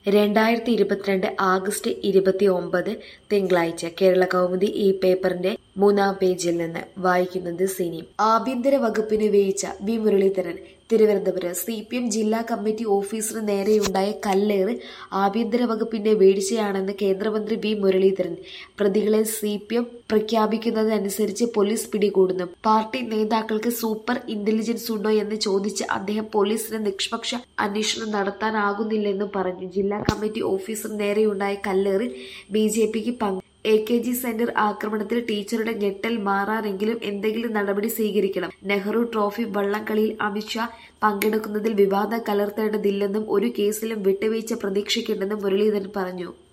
രണ്ടായിരത്തി ഇരുപത്തിരണ്ട് ആഗസ്റ്റ് ഇരുപത്തി ഒമ്പത് തിങ്കളാഴ്ച കേരള കൗമുദി ഈ പേപ്പറിന്റെ മൂന്നാം പേജിൽ നിന്ന് വായിക്കുന്നത് സിനി ആഭ്യന്തര വകുപ്പിന് വീഴ്ച V Muraleedharan Thiruvananthapuram C P M ജില്ലാ കമ്മിറ്റി ഓഫീസിന് നേരെയുണ്ടായ കല്ലേറ് ആഭ്യന്തര വകുപ്പിന്റെ വീഴ്ചയാണെന്ന് കേന്ദ്രമന്ത്രി വി മുരളീധരൻ പ്രതികളെ സി പി എം പ്രഖ്യാപിക്കുന്നതനുസരിച്ച് പോലീസ് പിടികൂടുന്നു പാർട്ടി നേതാക്കൾക്ക് സൂപ്പർ ഇന്റലിജൻസ് ഉണ്ടോ എന്ന് ചോദിച്ച് അദ്ദേഹം പോലീസിന് നിഷ്പക്ഷ അന്വേഷണം നടത്താനാകുന്നില്ലെന്നും പറഞ്ഞു ജില്ലാ കമ്മിറ്റി ഓഫീസിന് നേരെയുണ്ടായ കല്ലേറിൽ ബി ജെ പിക്ക് പങ്ക് എ കെ ജി സെന്റർ ആക്രമണത്തിൽ ടീച്ചറുടെ ഞെട്ടൽ മാറാനെങ്കിലും എന്തെങ്കിലും നടപടി സ്വീകരിക്കണം നെഹ്റു ട്രോഫി വള്ളംകളിയിൽ അമിത്ഷാ പങ്കെടുക്കുന്നതിൽ വിവാദം കലർത്തേണ്ടതില്ലെന്നും ഒരു കേസിലും വിട്ടുവീഴ്ച പ്രതീക്ഷിക്കേണ്ടെന്നും മുരളീധരൻ പറഞ്ഞു